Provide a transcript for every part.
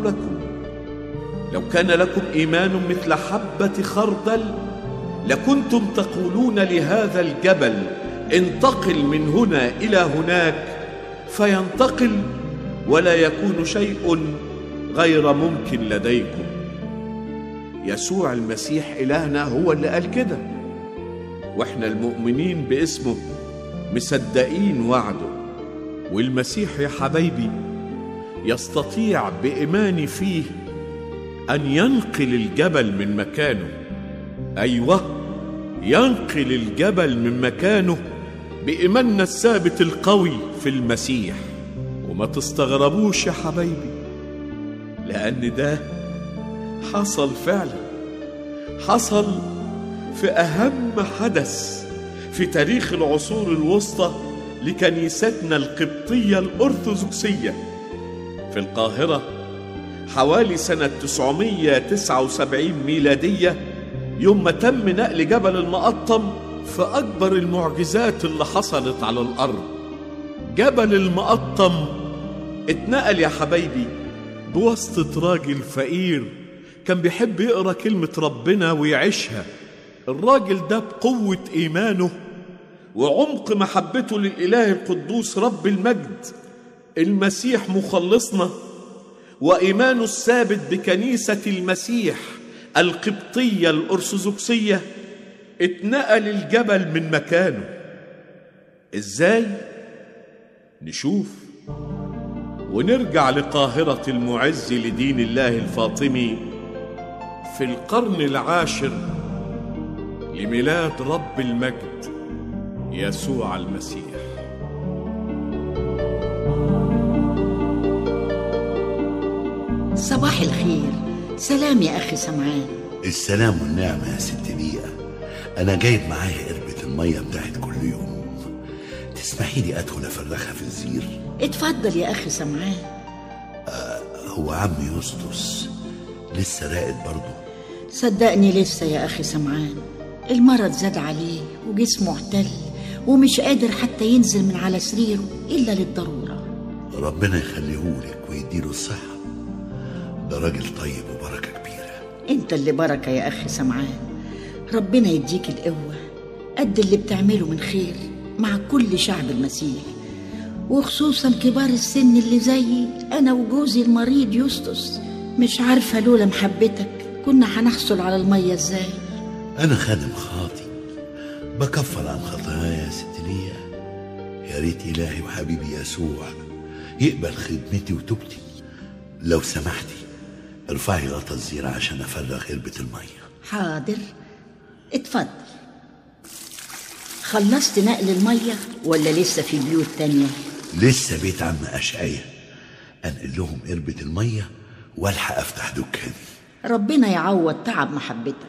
لكم لو كان لكم ايمان مثل حبه خردل لكنتم تقولون لهذا الجبل انتقل من هنا الى هناك فينتقل ولا يكون شيء غير ممكن لديكم يسوع المسيح الهنا هو اللي قال كده واحنا المؤمنين باسمه مصدقين وعده والمسيح يا حبايبي يستطيع بايماني فيه ان ينقل الجبل من مكانه ايوه ينقل الجبل من مكانه بايماننا الثابت القوي في المسيح وما تستغربوش يا حبايبي لان ده حصل فعلا حصل في اهم حدث في تاريخ العصور الوسطى لكنيستنا القبطيه الارثوذكسيه في القاهره حوالي سنه 979 ميلاديه يوم ما تم نقل جبل المقطم في اكبر المعجزات اللي حصلت على الارض جبل المقطم اتنقل يا حبايبي بواسطه راجل فقير كان بيحب يقرا كلمه ربنا ويعيشها الراجل ده بقوه ايمانه وعمق محبته للاله القدوس رب المجد المسيح مخلصنا وايمانه الثابت بكنيسه المسيح القبطيه الارثوذكسيه اتنقل الجبل من مكانه ازاي نشوف ونرجع لقاهره المعز لدين الله الفاطمي في القرن العاشر لميلاد رب المجد يسوع المسيح صباح الخير سلام يا أخي سمعان السلام والنعمة يا ست بيئة أنا جايب معايا قربة المية بتاعت كل يوم تسمحي لي أدخل أفرخها في الزير اتفضل يا أخي سمعان هو عم يسطس لسه راقد برضه صدقني لسه يا أخي سمعان المرض زاد عليه وجسمه اعتل ومش قادر حتى ينزل من على سريره إلا للضرورة ربنا يخليهولك ويديله الصحة ده راجل طيب وبركة كبيرة انت اللي بركة يا أخي سمعان ربنا يديك القوة قد اللي بتعمله من خير مع كل شعب المسيح وخصوصا كبار السن اللي زيي أنا وجوزي المريض يسطس مش عارفة لولا محبتك كنا هنحصل على المية ازاي أنا خادم خاطي بكفر عن خطاياي يا ست ليا يا ريت إلهي وحبيبي يسوع يقبل خدمتي وتوبتي لو سمحتي ارفعي غطا الزيرة عشان أفرغ قربة المية حاضر اتفضل خلصت نقل المية ولا لسه في بيوت تانية لسه بيت عم أشقية أنقل لهم قربة المية والحق أفتح دكاني ربنا يعوض تعب محبتك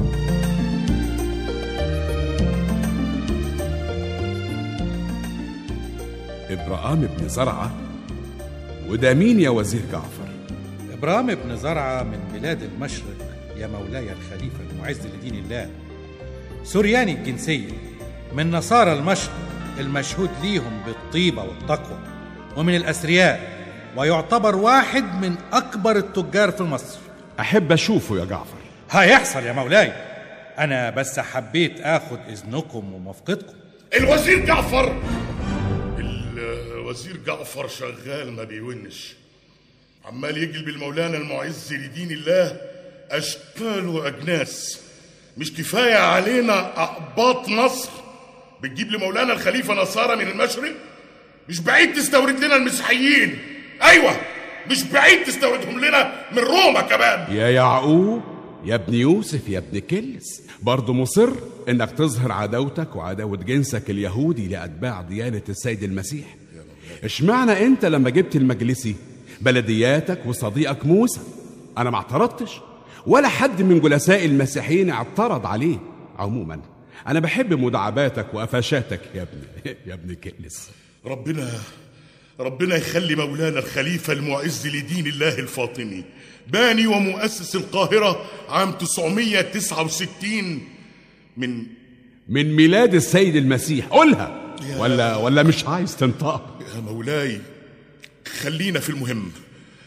إبراهام بن زرعة وده مين يا وزير جعفر إبرام بن زرعة من بلاد المشرق يا مولاي الخليفة المعز لدين الله سورياني الجنسية من نصارى المشرق المشهود ليهم بالطيبة والتقوى ومن الأثرياء ويعتبر واحد من أكبر التجار في مصر أحب أشوفه يا جعفر هيحصل يا مولاي أنا بس حبيت آخد إذنكم وموافقتكم الوزير جعفر الوزير جعفر شغال ما بيونش عمال يجلب المولانا المعز لدين الله اشكال واجناس مش كفايه علينا اقباط مصر بتجيب لمولانا الخليفه نصارى من المشرق مش بعيد تستورد لنا المسيحيين ايوه مش بعيد تستوردهم لنا من روما كمان يا يعقوب يا ابن يوسف يا ابن كلس برضه مصر انك تظهر عداوتك وعداوة جنسك اليهودي لأتباع ديانة السيد المسيح اشمعنى انت لما جبت المجلسي بلدياتك وصديقك موسى انا ما اعترضتش ولا حد من جلساء المسيحيين اعترض عليه عموما انا بحب مداعباتك وقفشاتك يا ابن يا ابن كلس ربنا ربنا يخلي مولانا الخليفة المعز لدين الله الفاطمي باني ومؤسس القاهرة عام 969 من من ميلاد السيد المسيح قولها ولا ولا مش عايز تنطق يا مولاي خلينا في المهم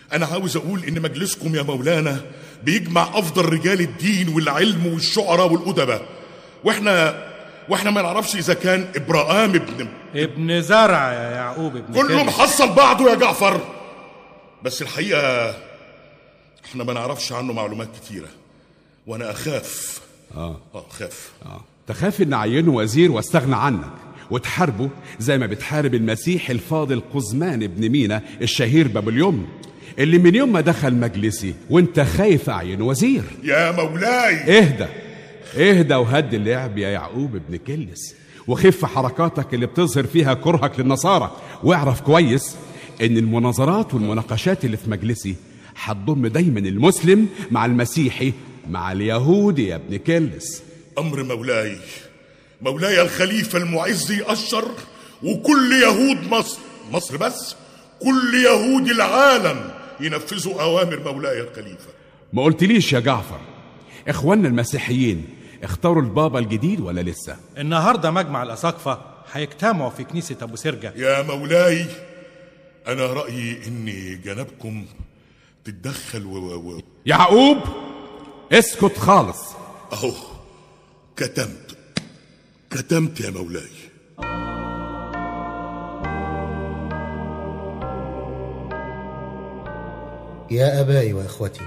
انا عاوز اقول ان مجلسكم يا مولانا بيجمع افضل رجال الدين والعلم والشعراء والادباء واحنا واحنا ما نعرفش اذا كان ابراهام ابن ابن زرع يا يعقوب ابن كله كلب. محصل بعضه يا جعفر بس الحقيقه احنا ما نعرفش عنه معلومات كتيره وانا اخاف اه اه خاف اه تخاف ان عينه وزير واستغنى عنك وتحاربه زي ما بتحارب المسيح الفاضل قزمان ابن مينا الشهير باب اليمن اللي من يوم ما دخل مجلسي وانت خايف اعين وزير يا مولاي اهدى اهدى وهدي اللعب يا يعقوب ابن كلس وخف حركاتك اللي بتظهر فيها كرهك للنصارى واعرف كويس ان المناظرات والمناقشات اللي في مجلسي هتضم دايما المسلم مع المسيحي مع اليهودي يا ابن كلس امر مولاي مولاي الخليفه المعز يأشر وكل يهود مصر مصر بس كل يهود العالم ينفذوا اوامر مولاي الخليفه ما قلتليش يا جعفر اخواننا المسيحيين اختاروا البابا الجديد ولا لسه النهارده مجمع الاساقفه هيجتمعوا في كنيسه ابو سرجه يا مولاي انا رايي ان جنابكم تتدخل و, و... و... يعقوب اسكت خالص اهو كتمت كتمت يا مولاي يا آبائي وإخوتي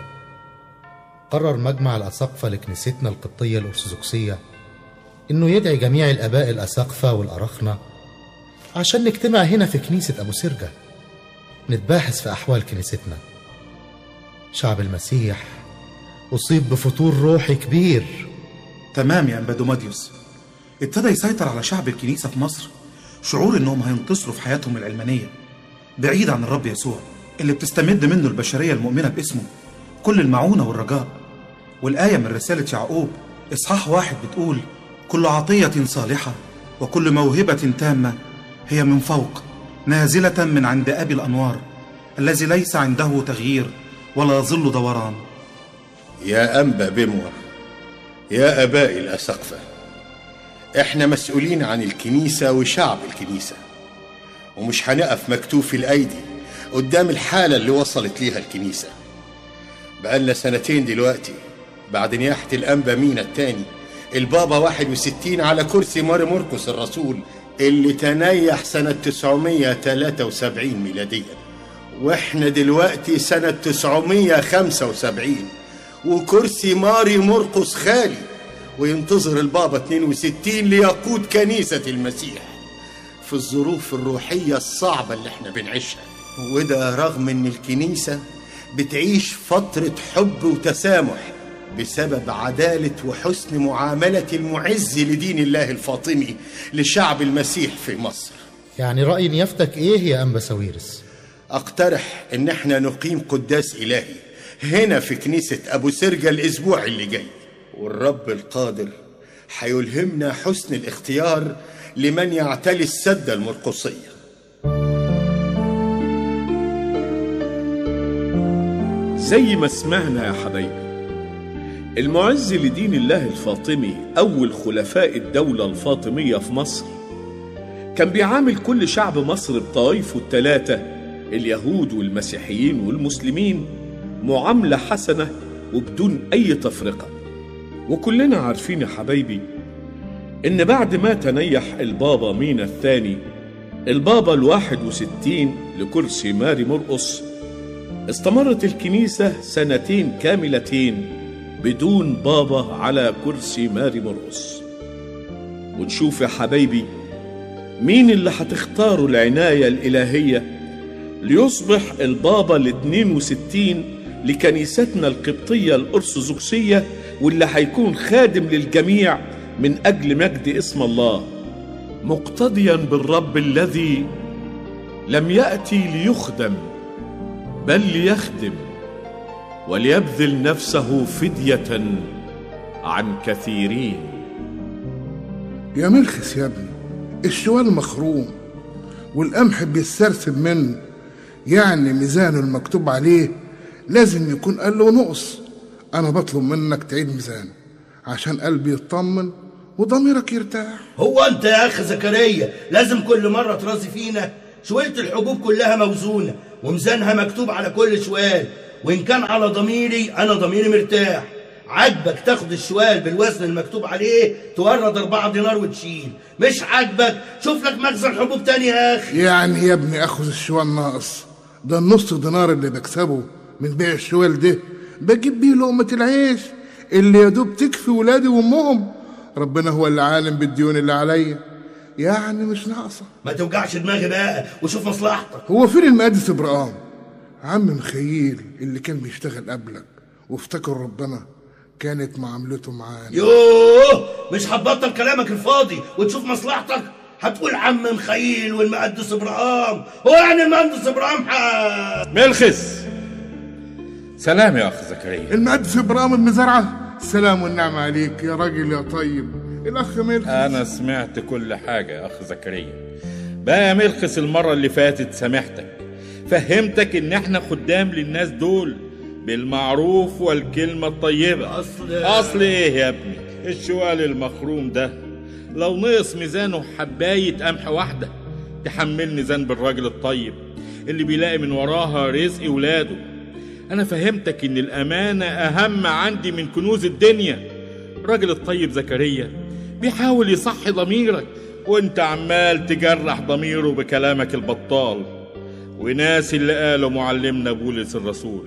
قرر مجمع الأساقفة لكنيستنا القبطية الأرثوذكسية إنه يدعي جميع الآباء الأساقفة والأرخنة عشان نجتمع هنا في كنيسة أبو سرجة نتباحث في أحوال كنيستنا شعب المسيح أصيب بفتور روحي كبير تمام يا أمبادوماديوس ابتدى يسيطر على شعب الكنيسة في مصر شعور إنهم هينتصروا في حياتهم العلمانية بعيد عن الرب يسوع اللي بتستمد منه البشرية المؤمنة باسمه كل المعونة والرجاء والآية من رسالة يعقوب إصحاح واحد بتقول كل عطية صالحة وكل موهبة تامة هي من فوق نازلة من عند أبي الأنوار الذي ليس عنده تغيير ولا ظل دوران يا أنبا بمور يا أباء الأسقفة إحنا مسؤولين عن الكنيسة وشعب الكنيسة ومش هنقف مكتوف الأيدي قدام الحالة اللي وصلت ليها الكنيسة بقالنا سنتين دلوقتي بعد نياحة الأنبا مينا التاني البابا 61 على كرسي ماري مرقس الرسول اللي تنيح سنة 973 ميلاديا واحنا دلوقتي سنة 975 وكرسي ماري مرقس خالي وينتظر البابا 62 ليقود كنيسة المسيح في الظروف الروحية الصعبة اللي احنا بنعيشها وده رغم ان الكنيسة بتعيش فترة حب وتسامح بسبب عدالة وحسن معاملة المعز لدين الله الفاطمي لشعب المسيح في مصر يعني رأي نيافتك إيه يا أنبا ساويرس؟ اقترح ان احنا نقيم قداس الهي هنا في كنيسة ابو سرجة الاسبوع اللي جاي والرب القادر هيلهمنا حسن الاختيار لمن يعتلي السدة المرقصية زي ما سمعنا يا حبايبي المعز لدين الله الفاطمي أول خلفاء الدولة الفاطمية في مصر كان بيعامل كل شعب مصر بطائفه الثلاثة اليهود والمسيحيين والمسلمين معاملة حسنة وبدون أي تفرقة وكلنا عارفين يا حبايبي إن بعد ما تنيح البابا مينا الثاني البابا الواحد وستين لكرسي ماري مرقص استمرت الكنيسة سنتين كاملتين بدون بابا على كرسي ماري مرقص ونشوف يا حبايبي مين اللي هتختاروا العناية الإلهية ليصبح البابا ال 62 لكنيستنا القبطية الأرثوذكسية واللي هيكون خادم للجميع من أجل مجد اسم الله مقتديا بالرب الذي لم يأتي ليخدم بل ليخدم وليبذل نفسه فدية عن كثيرين يا مرخص يا ابني الشوال مخروم والقمح بيسترسب منه يعني ميزانه المكتوب عليه لازم يكون قال له نقص انا بطلب منك تعيد ميزانه عشان قلبي يطمن وضميرك يرتاح هو انت يا اخ زكريا لازم كل مره ترازي فينا شويه الحبوب كلها موزونه وميزانها مكتوب على كل شوال وإن كان على ضميري أنا ضميري مرتاح عاجبك تاخد الشوال بالوزن المكتوب عليه تورد أربعة دينار وتشيل مش عاجبك شوف لك مخزن حبوب تاني يا أخي يعني يا ابني اخذ الشوال ناقص ده النص دينار اللي بكسبه من بيع الشوال ده بجيب بيه لقمة العيش اللي يا دوب تكفي ولادي وامهم ربنا هو اللي عالم بالديون اللي عليا يعني مش ناقصه ما توجعش دماغي بقى وشوف مصلحتك هو فين المقدس ابراهيم عم مخيل اللي كان بيشتغل قبلك وافتكر ربنا كانت معاملته معانا يوه مش هتبطل كلامك الفاضي وتشوف مصلحتك هتقول عم مخيل والمقدس ابراهيم هو يعني المهندس ابراهيم ح- ملخص سلام يا اخ زكريا المقدس ابراهيم بن زرعه السلام والنعمة عليك يا راجل يا طيب الاخ ملك انا سمعت كل حاجه يا اخ زكريا بقى يا ملخص المره اللي فاتت سامحتك فهمتك ان احنا خدام للناس دول بالمعروف والكلمه الطيبه اصل اصل ايه يا ابني الشوال المخروم ده لو نقص ميزانه حبايه قمح واحده تحملني ذنب الراجل الطيب اللي بيلاقي من وراها رزق ولاده انا فهمتك ان الامانه اهم عندي من كنوز الدنيا الراجل الطيب زكريا بيحاول يصحي ضميرك وانت عمال تجرح ضميره بكلامك البطال وناس اللي قاله معلمنا بولس الرسول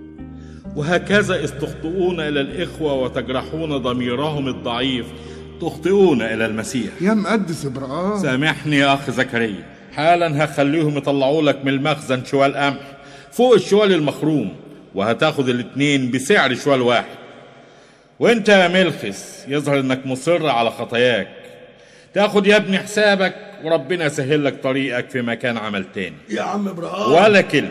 وهكذا إذ تخطئون إلى الإخوة وتجرحون ضميرهم الضعيف تخطئون إلى المسيح يا مقدس ابراهيم سامحني يا أخ زكريا حالا هخليهم يطلعوا لك من المخزن شوال قمح فوق الشوال المخروم وهتاخد الاتنين بسعر شوال واحد وانت يا ملخص يظهر انك مصر على خطاياك تاخد يا ابني حسابك وربنا يسهل لك طريقك في مكان عمل تاني يا عم ابراهيم ولا كلمة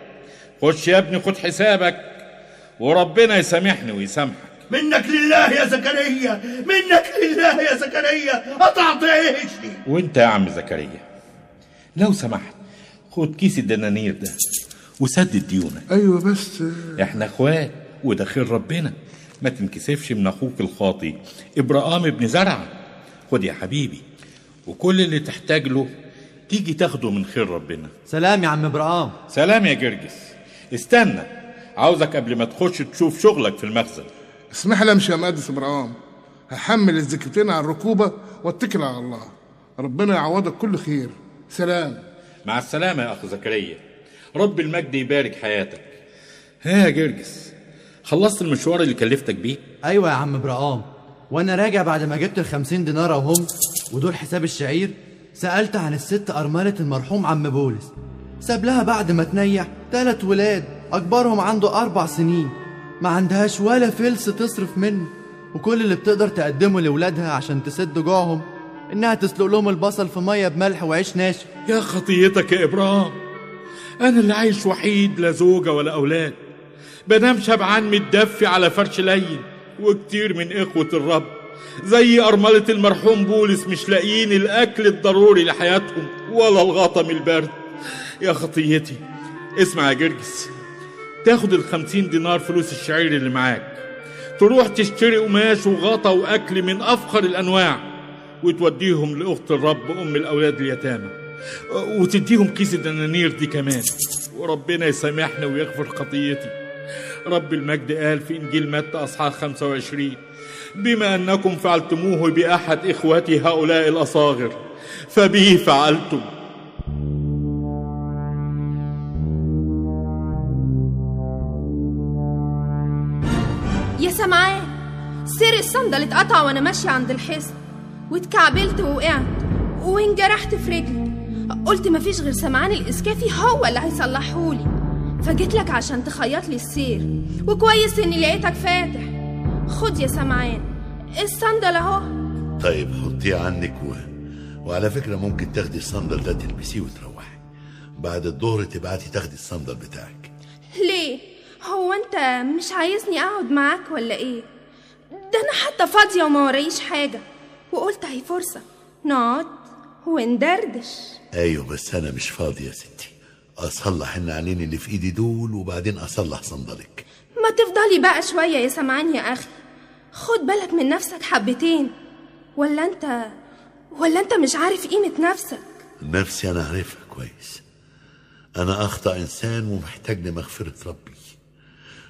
خش يا ابني خد حسابك وربنا يسامحني ويسامحك منك لله يا زكريا منك لله يا زكريا قطعت عيشي وانت يا عم زكريا لو سمحت خد كيس الدنانير ده وسدد ديونك ايوه بس احنا اخوات وده خير ربنا ما تنكسفش من اخوك الخاطي ابراهام ابن زرعه خد يا حبيبي وكل اللي تحتاج له تيجي تاخده من خير ربنا سلام يا عم ابراهام سلام يا جرجس استنى عاوزك قبل ما تخش تشوف شغلك في المخزن اسمح لي امشي يا مقدس ابراهيم هحمل الزكتين على الركوبه واتكل على الله ربنا يعوضك كل خير سلام مع السلامة يا أخ زكريا رب المجد يبارك حياتك ها يا جرجس خلصت المشوار اللي كلفتك بيه ايوه يا عم ابراهام وانا راجع بعد ما جبت الخمسين دينار وهم ودول حساب الشعير سألت عن الست أرملة المرحوم عم بولس ساب لها بعد ما تنيح تلات ولاد أكبرهم عنده أربع سنين ما عندهاش ولا فلس تصرف منه وكل اللي بتقدر تقدمه لولادها عشان تسد جوعهم إنها تسلق لهم البصل في مية بملح وعيش ناشف يا خطيتك يا إبراهيم أنا اللي عايش وحيد لا زوجة ولا أولاد بنام شبعان متدفي على فرش لين وكتير من إخوة الرب زي أرملة المرحوم بولس مش لاقيين الأكل الضروري لحياتهم ولا الغطا من البرد يا خطيتي اسمع يا جرجس تاخد الخمسين دينار فلوس الشعير اللي معاك تروح تشتري قماش وغطا وأكل من أفخر الأنواع وتوديهم لأخت الرب أم الأولاد اليتامى وتديهم كيس الدنانير دي كمان وربنا يسامحنا ويغفر خطيتي رب المجد قال في إنجيل متى أصحاح 25 بما أنكم فعلتموه بأحد إخوتي هؤلاء الأصاغر فبه فعلتم يا سمعان سير الصندل اتقطع وانا ماشية عند الحصن واتكعبلت ووقعت وانجرحت في رجلي قلت مفيش غير سمعان الاسكافي هو اللي هيصلحهولي فجيت لك عشان تخيط لي السير وكويس اني لقيتك فاتح خد يا سمعان الصندل اهو طيب حطيه عنك و... وعلى فكرة ممكن تاخدي الصندل ده تلبسيه وتروحي بعد الظهر تبعتي تاخدي الصندل بتاعك ليه هو انت مش عايزني اقعد معاك ولا ايه ده انا حتى فاضيه وما ورايش حاجه وقلت هي فرصه نقعد وندردش ايوه بس انا مش فاضي يا ستي اصلح النعلين اللي في ايدي دول وبعدين اصلح صندلك ما تفضلي بقى شويه يا سمعان يا اخي خد بالك من نفسك حبتين ولا انت ولا انت مش عارف قيمه نفسك نفسي انا عارفها كويس أنا أخطأ إنسان ومحتاج لمغفرة ربي